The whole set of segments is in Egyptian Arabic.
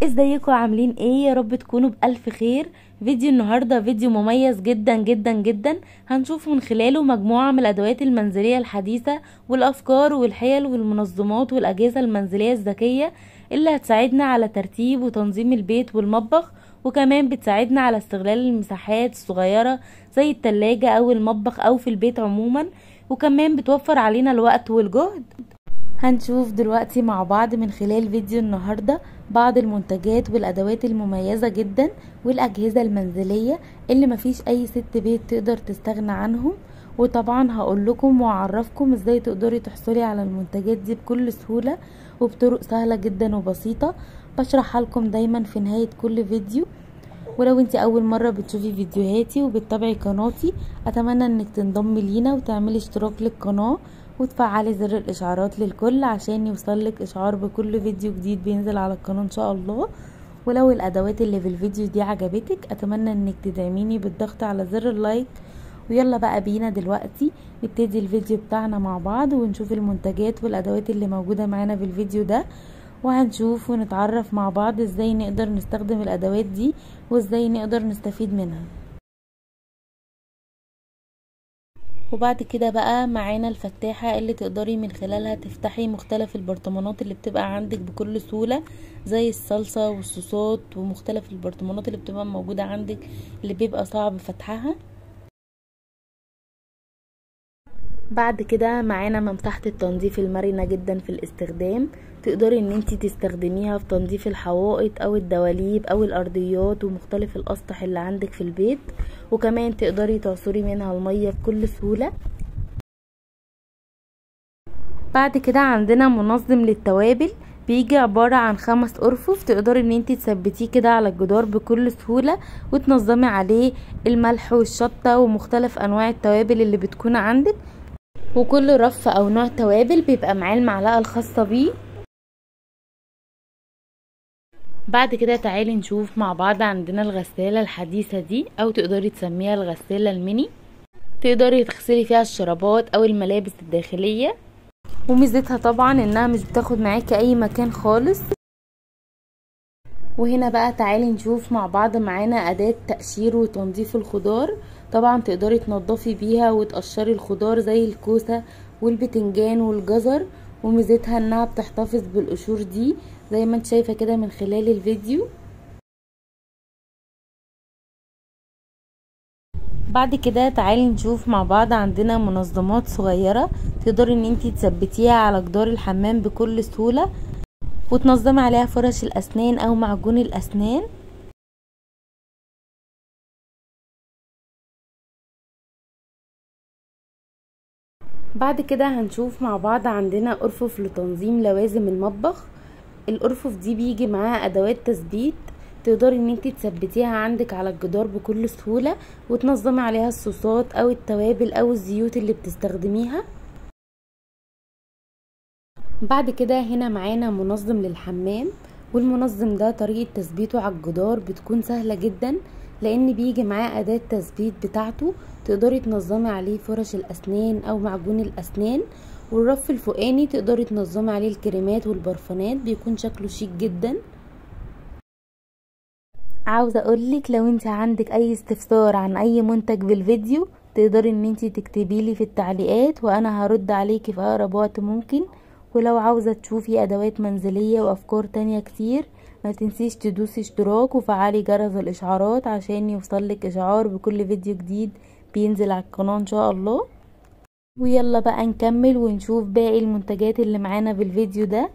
ازيكم عاملين ايه يا رب تكونوا بألف خير فيديو النهاردة فيديو مميز جدا جدا جدا هنشوف من خلاله مجموعة من الأدوات المنزلية الحديثة والأفكار والحيل والمنظمات والأجهزة المنزلية الذكية اللي هتساعدنا على ترتيب وتنظيم البيت والمطبخ وكمان بتساعدنا على استغلال المساحات الصغيرة زي التلاجة أو المطبخ أو في البيت عموما وكمان بتوفر علينا الوقت والجهد هنشوف دلوقتي مع بعض من خلال فيديو النهاردة بعض المنتجات والأدوات المميزة جدا والأجهزة المنزلية اللي مفيش أي ست بيت تقدر تستغنى عنهم وطبعا هقول لكم واعرفكم ازاي تقدري تحصلي على المنتجات دي بكل سهولة وبطرق سهلة جدا وبسيطة بشرحها لكم دايما في نهاية كل فيديو ولو انت اول مرة بتشوفي فيديوهاتي وبتتابعي قناتي اتمنى انك تنضمي لينا وتعملي اشتراك للقناة وتفعلي زر الاشعارات للكل عشان يوصلك اشعار بكل فيديو جديد بينزل على القناة ان شاء الله ولو الادوات اللي في الفيديو دي عجبتك اتمنى انك تدعميني بالضغط على زر اللايك ويلا بقى بينا دلوقتي نبتدي الفيديو بتاعنا مع بعض ونشوف المنتجات والادوات اللي موجودة معانا في الفيديو ده وهنشوف ونتعرف مع بعض ازاي نقدر نستخدم الادوات دي وازاي نقدر نستفيد منها وبعد كده بقى معانا الفتاحة اللي تقدري من خلالها تفتحي مختلف البرطمانات اللي بتبقى عندك بكل سهولة زي الصلصة والصوصات ومختلف البرطمانات اللي بتبقى موجودة عندك اللي بيبقى صعب فتحها بعد كده معانا ممسحة التنظيف المرنة جدا في الاستخدام تقدري ان انتي تستخدميها في تنظيف الحوائط او الدواليب او الارضيات ومختلف الاسطح اللي عندك في البيت وكمان تقدري تعصري منها المية بكل سهولة بعد كده عندنا منظم للتوابل بيجي عبارة عن خمس ارفف تقدري ان انتي تثبتيه كده على الجدار بكل سهولة وتنظمي عليه الملح والشطة ومختلف انواع التوابل اللي بتكون عندك وكل رف او نوع توابل بيبقى معاه المعلقة الخاصة بيه بعد كده تعالي نشوف مع بعض عندنا الغسالة الحديثة دي او تقدري تسميها الغسالة الميني تقدري تغسلي فيها الشرابات او الملابس الداخلية وميزتها طبعا انها مش بتاخد معاكي اي مكان خالص وهنا بقى تعالي نشوف مع بعض معانا اداة تقشير وتنظيف الخضار طبعا تقدري تنضفي بيها وتقشري الخضار زي الكوسة والبتنجان والجزر وميزتها انها بتحتفظ بالقشور دي زي ما انت شايفة كده من خلال الفيديو بعد كده تعالي نشوف مع بعض عندنا منظمات صغيرة تقدري ان انتي تثبتيها على جدار الحمام بكل سهولة وتنظمي عليها فرش الاسنان او معجون الاسنان بعد كده هنشوف مع بعض عندنا ارفف لتنظيم لوازم المطبخ الارفف دي بيجي معاها ادوات تثبيت تقدري ان انت تثبتيها عندك على الجدار بكل سهولة وتنظمي عليها الصوصات او التوابل او الزيوت اللي بتستخدميها بعد كده هنا معانا منظم للحمام والمنظم ده طريقة تثبيته على الجدار بتكون سهلة جدا لان بيجي معاه اداة تثبيت بتاعته تقدري تنظمي عليه فرش الاسنان او معجون الاسنان والرف الفوقاني تقدري تنظمي عليه الكريمات والبرفانات بيكون شكله شيك جدا عاوزه اقولك لو انت عندك اي استفسار عن اي منتج بالفيديو تقدري ان انت تكتبي لي في التعليقات وانا هرد عليكي في اقرب وقت ممكن ولو عاوزه تشوفي ادوات منزليه وافكار تانية كتير ما تنسيش تدوسي اشتراك وفعلي جرس الاشعارات عشان يوصلك اشعار بكل فيديو جديد بينزل على القناه ان شاء الله ويلا بقى نكمل ونشوف باقي المنتجات اللي معانا بالفيديو ده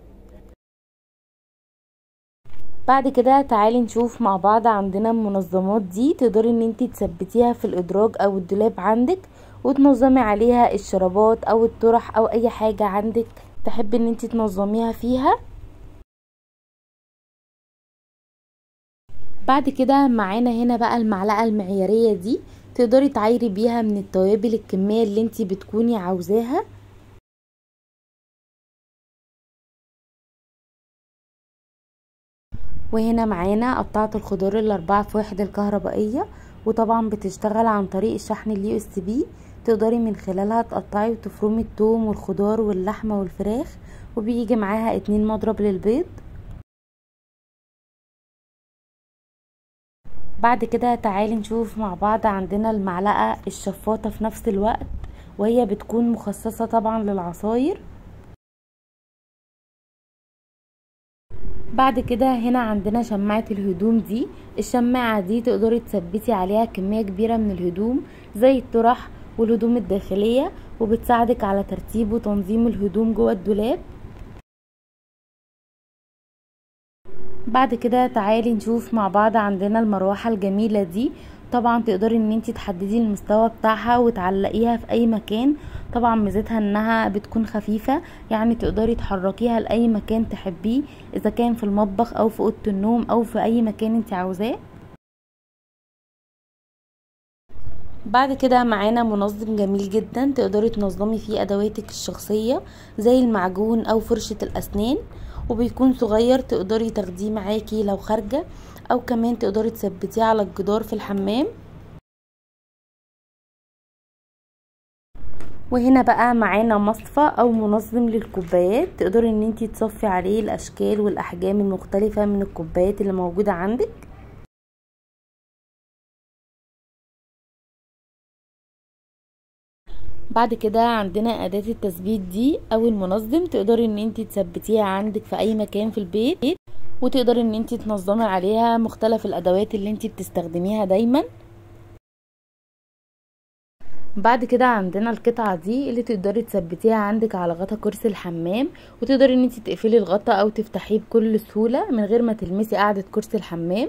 بعد كده تعالي نشوف مع بعض عندنا المنظمات دي تقدري ان انتي تثبتيها في الادراج او الدولاب عندك وتنظمي عليها الشرابات او الطرح او اي حاجة عندك تحبي ان انتي تنظميها فيها بعد كده معانا هنا بقى المعلقة المعيارية دي تقدري تعايري بيها من التوابل الكمية اللي انتي بتكوني عاوزاها وهنا معانا قطعة الخضار الاربعة في واحد الكهربائية وطبعا بتشتغل عن طريق الشحن اليو اس بي تقدري من خلالها تقطعي وتفرمي الثوم والخضار واللحمة والفراخ وبيجي معاها اتنين مضرب للبيض بعد كده تعالي نشوف مع بعض عندنا المعلقة الشفاطة في نفس الوقت وهي بتكون مخصصة طبعا للعصاير بعد كده هنا عندنا شماعة الهدوم دي الشماعة دي تقدري تثبتي عليها كمية كبيرة من الهدوم زي الطرح والهدوم الداخلية وبتساعدك على ترتيب وتنظيم الهدوم جوه الدولاب بعد كده تعالي نشوف مع بعض عندنا المروحة الجميلة دي طبعا تقدري ان انتي تحددي المستوى بتاعها وتعلقيها في اي مكان طبعا ميزتها انها بتكون خفيفة يعني تقدري تحركيها لاي مكان تحبيه اذا كان في المطبخ او في اوضة النوم او في اي مكان انتي عاوزاه بعد كده معانا منظم جميل جدا تقدري تنظمي فيه ادواتك الشخصية زي المعجون او فرشة الاسنان وبيكون صغير تقدري تاخديه معاكي لو خارجة او كمان تقدري تثبتيه على الجدار في الحمام وهنا بقى معانا مصفى او منظم للكوبايات تقدري ان انتي تصفي عليه الاشكال والاحجام المختلفة من الكوبايات اللي موجودة عندك بعد كده عندنا اداة التثبيت دي او المنظم تقدري ان انتي تثبتيها عندك في اي مكان في البيت وتقدري ان انتي تنظمي عليها مختلف الادوات اللي انتي بتستخدميها دايما بعد كده عندنا القطعة دي اللي تقدري تثبتيها عندك على غطا كرسي الحمام وتقدري ان انتي تقفلي الغطا او تفتحيه بكل سهولة من غير ما تلمسي قاعدة كرسي الحمام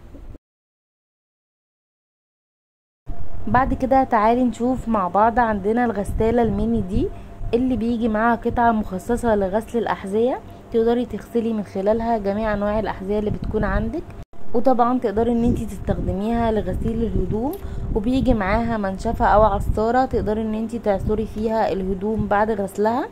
بعد كده تعالي نشوف مع بعض عندنا الغسالة الميني دي اللي بيجي معاها قطعة مخصصة لغسل الأحذية تقدري تغسلي من خلالها جميع أنواع الأحذية اللي بتكون عندك وطبعا تقدري ان انتي تستخدميها لغسيل الهدوم وبيجي معاها منشفة او عصارة تقدري ان انتي تعصري فيها الهدوم بعد غسلها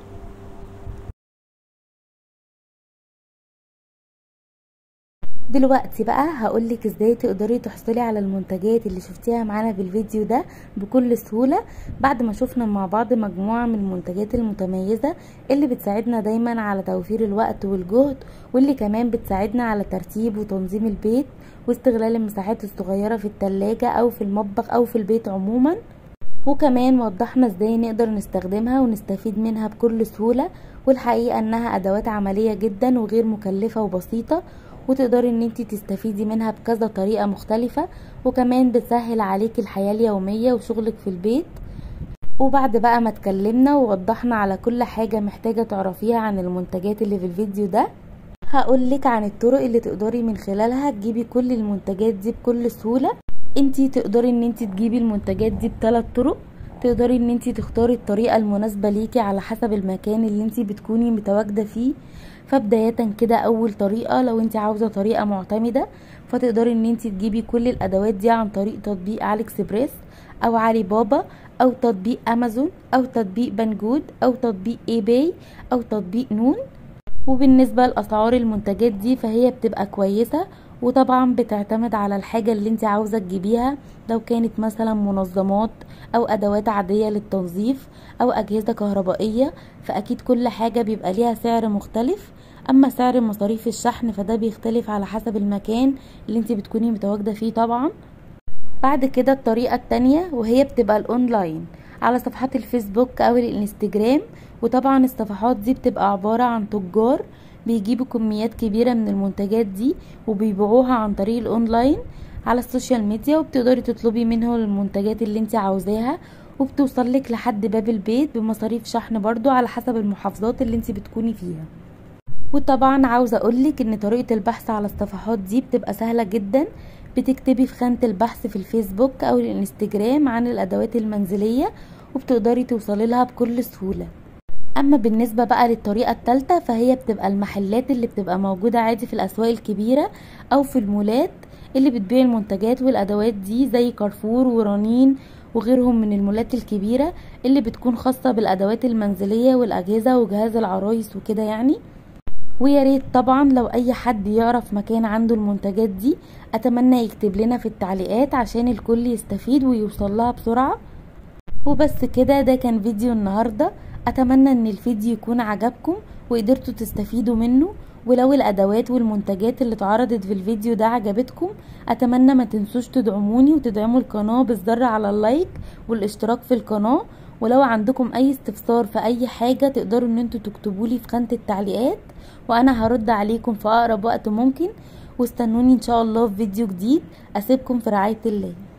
دلوقتي بقى هقولك ازاي تقدري تحصلي على المنتجات اللي شفتيها معانا في الفيديو ده بكل سهولة بعد ما شفنا مع بعض مجموعة من المنتجات المتميزة اللي بتساعدنا دايما على توفير الوقت والجهد واللي كمان بتساعدنا على ترتيب وتنظيم البيت واستغلال المساحات الصغيرة في التلاجة او في المطبخ او في البيت عموما وكمان وضحنا ازاي نقدر نستخدمها ونستفيد منها بكل سهولة والحقيقة انها ادوات عملية جدا وغير مكلفة وبسيطة وتقدري ان انتي تستفيدي منها بكذا طريقة مختلفة وكمان بتسهل عليكي الحياة اليومية وشغلك في البيت وبعد بقى ما اتكلمنا ووضحنا على كل حاجة محتاجة تعرفيها عن المنتجات اللي في الفيديو ده هقولك عن الطرق اللي تقدري من خلالها تجيبي كل المنتجات دي بكل سهولة انتي تقدري ان انتي تجيبي المنتجات دي بثلاث طرق تقدري ان انتي تختاري الطريقة المناسبة ليكي على حسب المكان اللي انتي بتكوني متواجدة فيه فبداية كده اول طريقة لو انت عاوزة طريقة معتمدة فتقدري ان انت تجيبي كل الادوات دي عن طريق تطبيق علي اكسبريس او علي بابا او تطبيق امازون او تطبيق بنجود او تطبيق اي باي او تطبيق نون وبالنسبة لاسعار المنتجات دي فهي بتبقى كويسة وطبعا بتعتمد على الحاجة اللي انت عاوزة تجيبيها لو كانت مثلا منظمات او ادوات عادية للتنظيف او اجهزة كهربائية فاكيد كل حاجة بيبقى ليها سعر مختلف اما سعر مصاريف الشحن فده بيختلف على حسب المكان اللي انت بتكوني متواجدة فيه طبعا بعد كده الطريقة التانية وهي بتبقى الاونلاين على صفحات الفيسبوك او الانستجرام وطبعا الصفحات دي بتبقى عبارة عن تجار بيجيبوا كميات كبيرة من المنتجات دي وبيبيعوها عن طريق الاونلاين على السوشيال ميديا وبتقدري تطلبي منهم المنتجات اللي انت عاوزاها وبتوصل لك لحد باب البيت بمصاريف شحن برضو على حسب المحافظات اللي انت بتكوني فيها وطبعا عاوزة اقولك ان طريقة البحث على الصفحات دي بتبقى سهلة جدا بتكتبي في خانة البحث في الفيسبوك او الانستجرام عن الادوات المنزلية وبتقدري توصلي لها بكل سهولة اما بالنسبة بقى للطريقة التالتة فهي بتبقى المحلات اللي بتبقى موجودة عادي في الاسواق الكبيرة او في المولات اللي بتبيع المنتجات والادوات دي زي كارفور ورنين وغيرهم من المولات الكبيرة اللي بتكون خاصة بالادوات المنزلية والاجهزة وجهاز العرايس وكده يعني ويا ريت طبعا لو اي حد يعرف مكان عنده المنتجات دي اتمنى يكتب لنا في التعليقات عشان الكل يستفيد ويوصل لها بسرعة وبس كده ده كان فيديو النهاردة اتمنى ان الفيديو يكون عجبكم وقدرتوا تستفيدوا منه ولو الادوات والمنتجات اللي اتعرضت في الفيديو ده عجبتكم اتمنى ما تنسوش تدعموني وتدعموا القناة بالضغط على اللايك والاشتراك في القناة ولو عندكم اي استفسار في اي حاجة تقدروا ان انتوا تكتبولي في خانة التعليقات وانا هرد عليكم في اقرب وقت ممكن واستنوني ان شاء الله في فيديو جديد اسيبكم في رعاية الله